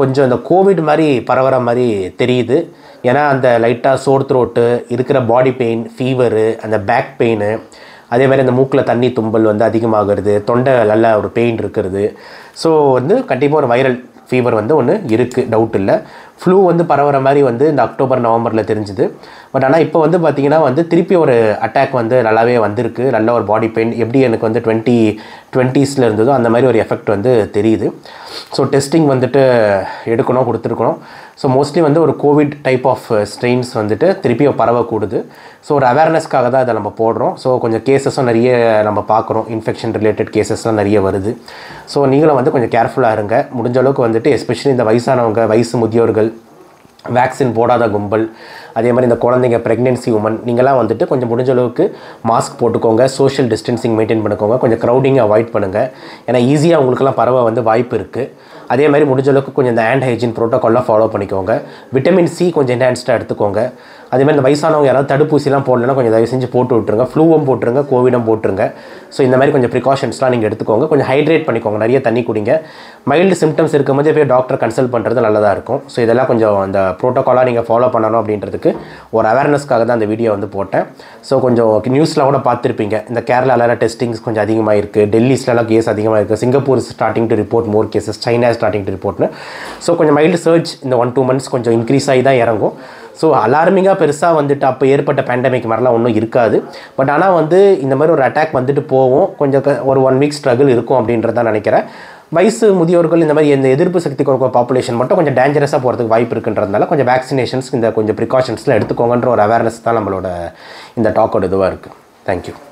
கொஞ்சம் இந்த கோவிட் மாதிரி பரவுற மாதிரி தெரியுது ஏன்னா அந்த லைட்டாக சோர் த்ரோட்டு இருக்கிற பாடி பெயின் ஃபீவரு அந்த பேக் பெயின் அதே மாதிரி அந்த மூக்கில் தண்ணி தும்பல் வந்து அதிகமாகிறது தொண்டை நல்ல ஒரு பெயின் இருக்கிறது ஸோ வந்து கண்டிப்பாக ஒரு வைரல் ஃபீவர் வந்து ஒன்று இருக்குது டவுட் இல்லை ஃப்ளூ வந்து பரவுற மாதிரி வந்து இந்த அக்டோபர் நவம்பரில் தெரிஞ்சுது பட் ஆனால் இப்போ வந்து பார்த்திங்கன்னா வந்து திருப்பி ஒரு அட்டாக் வந்து நல்லாவே வந்திருக்கு நல்ல ஒரு பாடி பெயின் எப்படி எனக்கு வந்து டுவெண்ட்டி டுவெண்ட்டீஸில் இருந்ததோ அந்த மாதிரி ஒரு எஃபெக்ட் வந்து தெரியுது ஸோ டெஸ்டிங் வந்துட்டு எடுக்கணும் கொடுத்துருக்கணும் ஸோ மோஸ்ட்லி வந்து ஒரு கோவிட் டைப் ஆஃப் ஸ்ட்ரெயின்ஸ் வந்துட்டு திருப்பி பரவக்கூடுது ஸோ ஒரு அவேர்னஸ்க்காக தான் இதை நம்ம போடுறோம் ஸோ கொஞ்சம் கேசஸும் நிறைய நம்ம பார்க்குறோம் இன்ஃபெக்ஷன் ரிலேட்டட் கேசஸ்லாம் நிறைய வருது ஸோ நீங்களும் வந்து கொஞ்சம் கேர்ஃபுல்லாக இருங்க முடிஞ்ச அளவுக்கு வந்துட்டு எஸ்பெஷலி இந்த வயசானவங்க வயசு முதியோர்கள் வேக்சின் போடாத கும்பல் அதே மாதிரி இந்த குழந்தைங்க ப்ரெக்னென்சி உமன் நீங்களாம் வந்துட்டு கொஞ்சம் முடிஞ்ச அளவுக்கு மாஸ்க் போட்டுக்கோங்க சோஷியல் டிஸ்டன்சிங் மெயின்டைன் பண்ணிக்கோங்க கொஞ்சம் க்ரௌடிங்கை அவாய்ட் பண்ணுங்கள் ஏன்னா ஈஸியாக உங்களுக்குலாம் பரவ வந்து வாய்ப்பு இருக்குது அதே மாதிரி முடிஞ்ச அளவுக்கு கொஞ்சம் இந்த ஹேண்ட் ஹைஜீன் ப்ரோட்டோக்கால்லாம் ஃபாலோ பண்ணிக்கோங்க விட்டமின் சி கொஞ்சம் என்ஹான்ஸ்டாக எடுத்துக்கோங்க அதே மாதிரி இந்த வயசானவங்க யாராவது தடுப்பூசிலாம் போடலன்னா கொஞ்சம் தயவு செஞ்சு போட்டு விட்டுருங்க ஃப்ளூவும் போட்டுருங்க கோவிடும் போட்டுருங்க ஸோ இந்த மாதிரி கொஞ்சம் ப்ரிகாஷன்ஸ்லாம் நீங்கள் எடுத்துக்கோங்க கொஞ்சம் ஹைட்ரேட் பண்ணிக்கோங்க நிறைய தண்ணி குடிங்க மைல்டு சிம்டம்ஸ் இருக்கும்போது போய் டாக்டர் கன்சல்ட் பண்ணுறது நல்லதாக இருக்கும் ஸோ இதெல்லாம் கொஞ்சம் அந்த ப்ரோட்டோக்காலாக நீங்கள் ஃபாலோ பண்ணணும் அப்படின்றதுக்கு ஒரு அவேர்னஸ்க்காக தான் அந்த வீடியோ வந்து போட்டேன் ஸோ கொஞ்சம் நியூஸில் கூட பார்த்துருப்பீங்க இந்த கேரளாவில் டெஸ்டிங்ஸ் கொஞ்சம் அதிகமாக இருக்குது டெல்லிஸ்லலாம் கேஸ் அதிகமாக இருக்குது Singapore starting to report more cases China starting to ரிப்போர்ட்னு ஸோ கொஞ்சம் மைல்டு சர்ச் இந்த ஒன் டூ மந்த்ஸ் கொஞ்சம் இன்க்ரீஸ் ஆகி தான் இறங்கும் ஸோ அலார்மிங்காக பெருசாக வந்துட்டு அப்போ ஏற்பட்ட பேண்டமிக் மாதிரிலாம் ஒன்றும் இருக்காது பட் ஆனால் வந்து இந்த மாதிரி ஒரு அட்டாக் வந்துட்டு போகும் கொஞ்சம் க- ஒரு ஒன் வீக் ஸ்ட்ரகிள் இருக்கும் அப்படின்றத நினைக்கிறேன் வயசு முதியோர்கள் இந்த மாதிரி இந்த எதிர்ப்பு சக்தி கொடுக்க பாப்புலேஷன் மட்டும் கொஞ்சம் டேஞ்சரஸாக போகிறதுக்கு வாய்ப்பு இருக்குன்றதுனால கொஞ்சம் வேக்சினேஷன்ஸ் இந்த கொஞ்சம் ப்ரிகாஷன்ஸ்லாம் எடுத்துக்கோங்கன்ற ஒரு அவேர்னஸ் தான் நம்மளோட இந்த டாக்கோட இதுவாக இருக்குது தேங்க்யூ